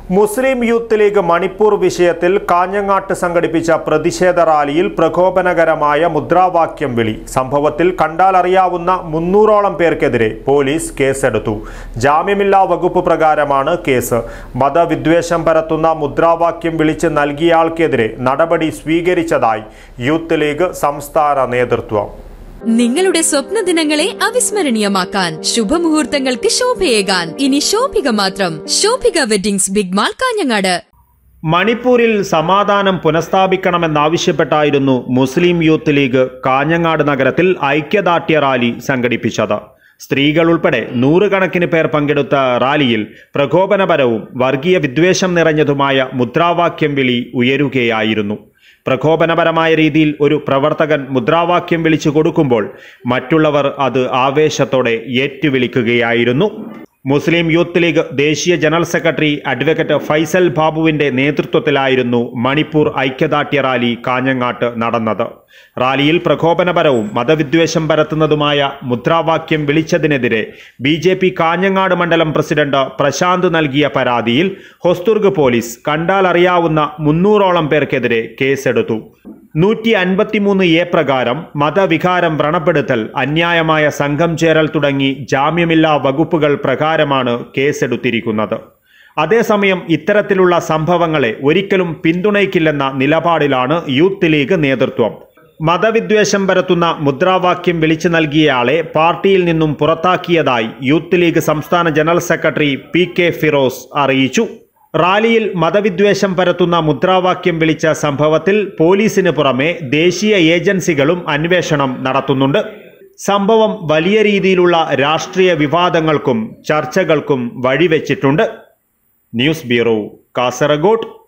മുസ്ലിം Youth league Manipur വിഷയത്തിൽ കാഞ്ഞങ്ങാട്ട് സംഘടിപ്പിച്ച പ്രതിഷേധ റാലിയിൽ പ്രകോപനകരമായ മുദ്രാവാക്യം വിളി സംഭവത്തിൽ കണ്ടാലറിയാവുന്ന മുന്നൂറോളം പേർക്കെതിരെ പോലീസ് കേസെടുത്തു ജാമ്യമില്ലാ വകുപ്പ് പ്രകാരമാണ് കേസ് മതവിദ്വേഷം പരത്തുന്ന മുദ്രാവാക്യം വിളിച്ച് നൽകിയയാൾക്കെതിരെ നടപടി സ്വീകരിച്ചതായി യൂത്ത് ലീഗ് സംസ്ഥാന നേതൃത്വം നിങ്ങളുടെ സ്വപ്ന ദിനങ്ങളെ അവിസ്മരണീയമാക്കാൻ ശുഭമുഹൂർത്തങ്ങൾക്ക് ശോഭയേകാൻ ഇനി ശോഭിക മാത്രം Shobhika weddings big mall Kanhangad മണിപ്പൂരിൽ സമാധാനം പുനഃസ്ഥാപിക്കണമെന്നാവശ്യപ്പെട്ടായിരുന്നു മുസ്ലിം യൂത്ത് ലീഗ് കാഞ്ഞങ്ങാട് നഗരത്തിൽ ഐക്യദാർഢ്യ റാലി സംഘടിപ്പിച്ചത് സ്ത്രീകൾ ഉൾപ്പെടെ നൂറുകണക്കിന് പേർ പങ്കെടുത്ത റാലിയിൽ പ്രകോപനപരവും വർഗീയ വിദ്വേഷം നിറഞ്ഞതുമായ മുദ്രാവാക്യം വിളി ഉയരുകയായിരുന്നു പ്രകോപനപരമായ രീതിയിൽ ഒരു പ്രവർത്തകൻ മുദ്രാവാക്യം വിളിച്ചു കൊടുക്കുമ്പോൾ മറ്റുള്ളവർ അത് ആവേശത്തോടെ ഏറ്റുവിളിക്കുകയായിരുന്നു മുസ്ലിം യൂത്ത് ലീഗ് ദേശീയ ജനറൽ സെക്രട്ടറി അഡ്വക്കേറ്റ് ഫൈസൽ ബാബുവിന്റെ നേതൃത്വത്തിലായിരുന്നു മണിപ്പൂർ ഐക്യദാർഢ്യ റാലി കാഞ്ഞങ്ങാട്ട് നടന്നത് റാലിയിൽ പ്രകോപനപരവും മതവിദ്വേഷം പരത്തുന്നതുമായ മുദ്രാവാക്യം വിളിച്ചതിനെതിരെ ബി ജെ പി കാഞ്ഞങ്ങാട് മണ്ഡലം പ്രസിഡന്റ് പ്രശാന്ത് നൽകിയ പരാതിയിൽ ഹൊസ്തുർഗ് പോലീസ് കണ്ടാലറിയാവുന്ന മുന്നൂറോളം പേർക്കെതിരെ കേസെടുത്തു നൂറ്റി അൻപത്തിമൂന്ന് എ പ്രകാരം മതവികാരം വ്രണപ്പെടുത്തൽ അന്യായമായ സംഘം ചേരൽ തുടങ്ങി ജാമ്യമില്ലാ വകുപ്പുകൾ പ്രകാരമാണ് കേസെടുത്തിരിക്കുന്നത് അതേസമയം ഇത്തരത്തിലുള്ള സംഭവങ്ങളെ ഒരിക്കലും പിന്തുണയ്ക്കില്ലെന്ന നിലപാടിലാണ് യൂത്ത് ലീഗ് നേതൃത്വം മതവിദ്വേഷം പരത്തുന്ന മുദ്രാവാക്യം വിളിച്ചു നൽകിയയാളെ പാർട്ടിയിൽ നിന്നും പുറത്താക്കിയതായി യൂത്ത് ലീഗ് സംസ്ഥാന general secretary P K Firoz അറിയിച്ചു റാലിയിൽ മതവിദ്വേഷം പരത്തുന്ന മുദ്രാവാക്യം വിളിച്ച സംഭവത്തിൽ പോലീസിന് പുറമെ ദേശീയ ഏജൻസികളും അന്വേഷണം നടത്തുന്നുണ്ട് സംഭവം വലിയ രീതിയിലുള്ള രാഷ്ട്രീയ വിവാദങ്ങൾക്കും ചർച്ചകൾക്കും വഴിവെച്ചിട്ടുണ്ട് ന്യൂസ് ബ്യൂറോ കാസർഗോഡ്